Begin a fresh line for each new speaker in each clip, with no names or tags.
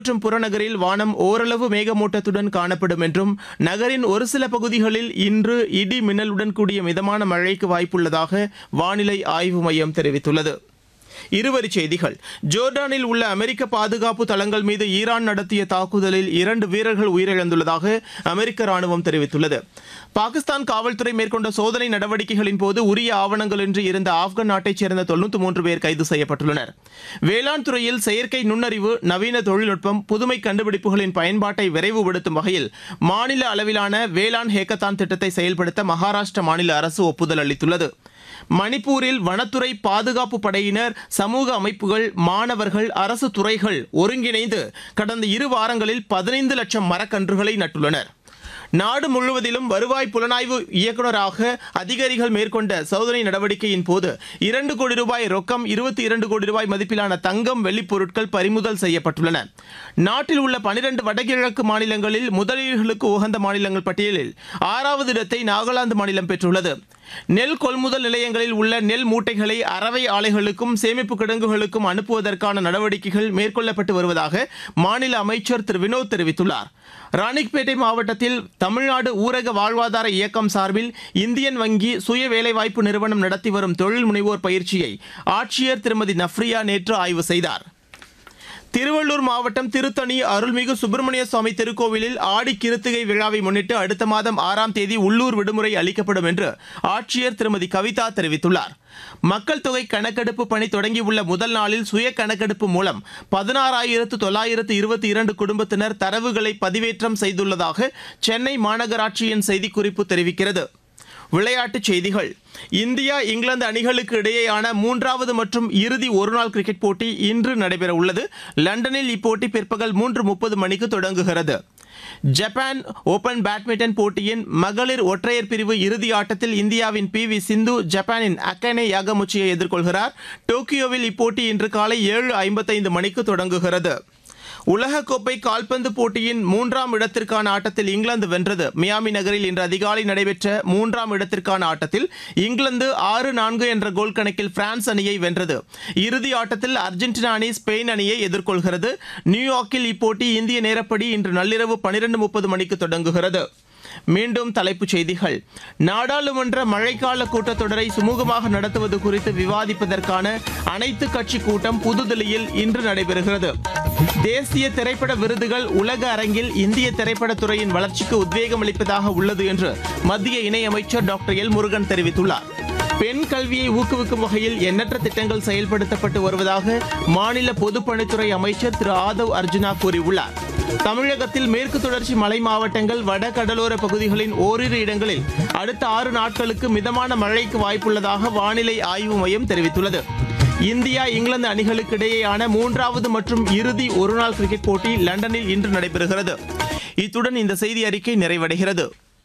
மற்றும் புறநகரில் வானம் ஓரளவு மேகமூட்டத்துடன் காணப்படும் என்றும் நகரின் ஒரு சில பகுதிகளில் இன்று இடி மின்னலுடன் கூடிய மிதமான மழைக்கு வாய்ப்புள்ளதாக வானிலை ஆய்வு மையம் தெரிவித்துள்ளது இருவரிச் செய்திகள் ஜோர்டானில் உள்ள அமெரிக்க பாதுகாப்பு தளங்கள் மீது ஈரான் நடத்திய தாக்குதலில் இரண்டு வீரர்கள் உயிரிழந்துள்ளதாக அமெரிக்க ராணுவம் தெரிவித்துள்ளது பாகிஸ்தான் காவல்துறை மேற்கொண்ட சோதனை நடவடிக்கைகளின் போது உரிய ஆவணங்களின்றி இருந்த ஆப்கான் நாட்டைச் சேர்ந்த தொண்ணூற்று மூன்று பேர் கைது செய்யப்பட்டுள்ளனர் வேளாண் துறையில் செயற்கை நுண்ணறிவு நவீன தொழில்நுட்பம் புதுமை கண்டுபிடிப்புகளின் பயன்பாட்டை விரைவுபடுத்தும் வகையில் மாநில அளவிலான வேளாண் ஹேக்கத்தான் திட்டத்தை செயல்படுத்த மகாராஷ்டிர மாநில அரசு ஒப்புதல் அளித்துள்ளது மணிப்பூரில் வனத்துறை பாதுகாப்பு படையினர் சமூக அமைப்புகள் மாணவர்கள் அரசு துறைகள் ஒருங்கிணைந்து கடந்த இரு வாரங்களில் பதினைந்து லட்சம் மரக்கன்றுகளை நட்டுள்ளனர் நாடு முழுவதிலும் வருவாய் புலனாய்வு இயக்குநராக அதிகாரிகள் மேற்கொண்ட சோதனை நடவடிக்கையின் போது இரண்டு கோடி ரூபாய் ரொக்கம் இருபத்தி இரண்டு கோடி ரூபாய் மதிப்பிலான தங்கம் வெள்ளிப் பொருட்கள் பறிமுதல் செய்யப்பட்டுள்ளன நாட்டில் உள்ள பனிரெண்டு வடகிழக்கு மாநிலங்களில் முதலீடுகளுக்கு உகந்த மாநிலங்கள் பட்டியலில் ஆறாவது இடத்தை நாகாலாந்து மாநிலம் பெற்றுள்ளது நெல் கொள்முதல் நிலையங்களில் உள்ள நெல் மூட்டைகளை அரவை ஆலைகளுக்கும் சேமிப்பு கிடங்குகளுக்கும் அனுப்புவதற்கான நடவடிக்கைகள் மேற்கொள்ளப்பட்டு வருவதாக மாநில அமைச்சர் திரு வினோத் தெரிவித்துள்ளார் ராணிப்பேட்டை மாவட்டத்தில் தமிழ்நாடு ஊரக வாழ்வாதார இயக்கம் சார்பில் இந்தியன் வங்கி சுய வேலைவாய்ப்பு நிறுவனம் நடத்தி வரும் தொழில் முனைவோர் பயிற்சியை ஆட்சியர் திருமதி நஃப்ரியா நேற்று ஆய்வு செய்தார் திருவள்ளூர் மாவட்டம் திருத்தணி அருள்மிகு சுப்பிரமணிய சுவாமி திருக்கோவிலில் ஆடி கிருத்திகை விழாவை முன்னிட்டு அடுத்த மாதம் ஆறாம் தேதி உள்ளூர் விடுமுறை அளிக்கப்படும் என்று ஆட்சியர் திருமதி கவிதா தெரிவித்துள்ளார் மக்கள் தொகை கணக்கெடுப்பு பணி தொடங்கியுள்ள முதல் நாளில் சுய கணக்கெடுப்பு மூலம் பதினாறாயிரத்து தொள்ளாயிரத்து இருபத்தி இரண்டு குடும்பத்தினர் தரவுகளை பதிவேற்றம் செய்துள்ளதாக சென்னை மாநகராட்சியின் செய்திக்குறிப்பு தெரிவிக்கிறது விளையாட்டுச் செய்திகள் இந்தியா இங்கிலாந்து அணிகளுக்கு இடையேயான மூன்றாவது மற்றும் இறுதி ஒருநாள் கிரிக்கெட் போட்டி இன்று நடைபெற உள்ளது லண்டனில் இப்போட்டி பிற்பகல் மூன்று முப்பது மணிக்கு தொடங்குகிறது ஜப்பான் ஓபன் பேட்மிண்டன் போட்டியின் மகளிர் ஒற்றையர் பிரிவு இறுதி ஆட்டத்தில் இந்தியாவின் பி வி சிந்து ஜப்பானின் அக்கனே யாகமுச்சியை எதிர்கொள்கிறார் டோக்கியோவில் இப்போட்டி இன்று காலை ஏழு ஐம்பத்தைந்து மணிக்கு தொடங்குகிறது உலகக்கோப்பை கால்பந்து போட்டியின் மூன்றாம் இடத்திற்கான ஆட்டத்தில் இங்கிலாந்து வென்றது மியாமி நகரில் இன்று அதிகாலை நடைபெற்ற மூன்றாம் இடத்திற்கான ஆட்டத்தில் இங்கிலாந்து ஆறு நான்கு என்ற கோல் கணக்கில் பிரான்ஸ் அணியை வென்றது இறுதி ஆட்டத்தில் அர்ஜென்டினா அணி ஸ்பெயின் அணியை எதிர்கொள்கிறது நியூயார்க்கில் இப்போட்டி இந்திய நேரப்படி இன்று நள்ளிரவு பனிரெண்டு முப்பது மணிக்கு தொடங்குகிறது மீண்டும் தலைப்புச் செய்திகள் நாடாளுமன்ற மழைக்கால கூட்டத்தொடரை சுமூகமாக நடத்துவது குறித்து விவாதிப்பதற்கான அனைத்து கட்சி கூட்டம் புதுதில்லியில் இன்று நடைபெறுகிறது தேசிய திரைப்பட விருதுகள் உலக அரங்கில் இந்திய திரைப்படத் துறையின் வளர்ச்சிக்கு உத்வேகம் அளிப்பதாக உள்ளது என்று மத்திய இணையமைச்சர் டாக்டர் எல் முருகன் தெரிவித்துள்ளார் பெண் கல்வியை ஊக்குவிக்கும் வகையில் எண்ணற்ற திட்டங்கள் செயல்படுத்தப்பட்டு வருவதாக மாநில பொதுப்பணித்துறை அமைச்சர் திரு ஆதவ் அர்ஜுனா கூறியுள்ளார் தமிழகத்தில் மேற்கு தொடர்ச்சி மலை மாவட்டங்கள் வட கடலோர பகுதிகளின் ஓரிரு இடங்களில் அடுத்த ஆறு நாட்களுக்கு மிதமான மழைக்கு வாய்ப்புள்ளதாக வானிலை ஆய்வு மையம் தெரிவித்துள்ளது இந்தியா இங்கிலாந்து அணிகளுக்கு இடையேயான மூன்றாவது மற்றும் இறுதி ஒருநாள் கிரிக்கெட் போட்டி லண்டனில் இன்று நடைபெறுகிறது இத்துடன் இந்த செய்தி அறிக்கை நிறைவடைகிறது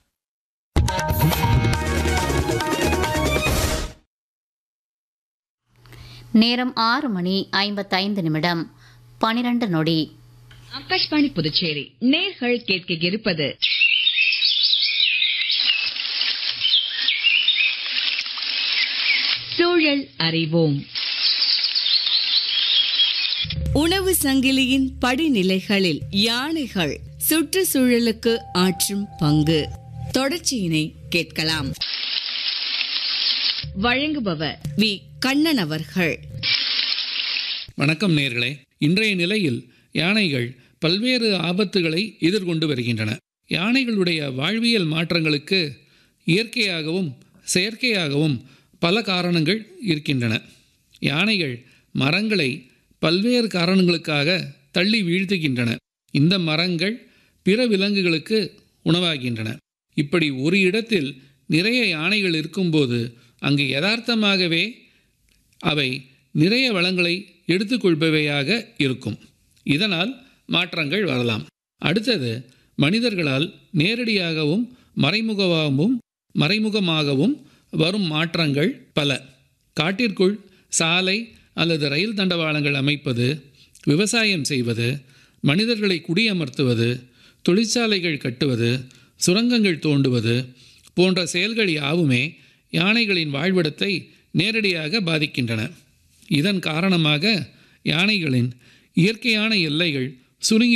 நேரம் ஆறு மணி ஐம்பத்தைந்து நிமிடம் பனிரெண்டு நொடி
ஆகாஷ்வாணி புதுச்சேரி நேர்கள் கேட்க இருப்பது சூழல் அறிவோம் உணவு சங்கிலியின் படிநிலைகளில் யானைகள் சுற்றுச்சூழலுக்கு ஆற்றும் பங்கு தொடர்ச்சியினை கேட்கலாம் வழங்குபவர் வி கண்ணன் அவர்கள்
வணக்கம் நேர்களே இன்றைய நிலையில் யானைகள் பல்வேறு ஆபத்துகளை எதிர்கொண்டு வருகின்றன யானைகளுடைய வாழ்வியல் மாற்றங்களுக்கு இயற்கையாகவும் செயற்கையாகவும் பல காரணங்கள் இருக்கின்றன யானைகள் மரங்களை பல்வேறு காரணங்களுக்காக தள்ளி வீழ்த்துகின்றன இந்த மரங்கள் பிற விலங்குகளுக்கு உணவாகின்றன இப்படி ஒரு இடத்தில் நிறைய யானைகள் இருக்கும்போது அங்கு யதார்த்தமாகவே அவை நிறைய வளங்களை எடுத்துக்கொள்பவையாக இருக்கும் இதனால் மாற்றங்கள் வரலாம் அடுத்தது மனிதர்களால் நேரடியாகவும் மறைமுகமாகவும் மறைமுகமாகவும் வரும் மாற்றங்கள் பல காட்டிற்குள் சாலை அல்லது ரயில் தண்டவாளங்கள் அமைப்பது விவசாயம் செய்வது மனிதர்களை குடியமர்த்துவது தொழிற்சாலைகள் கட்டுவது சுரங்கங்கள் தோண்டுவது போன்ற செயல்கள் யாவுமே யானைகளின் வாழ்விடத்தை நேரடியாக பாதிக்கின்றன இதன் காரணமாக யானைகளின் இயற்கையான எல்லைகள் சுருங்கி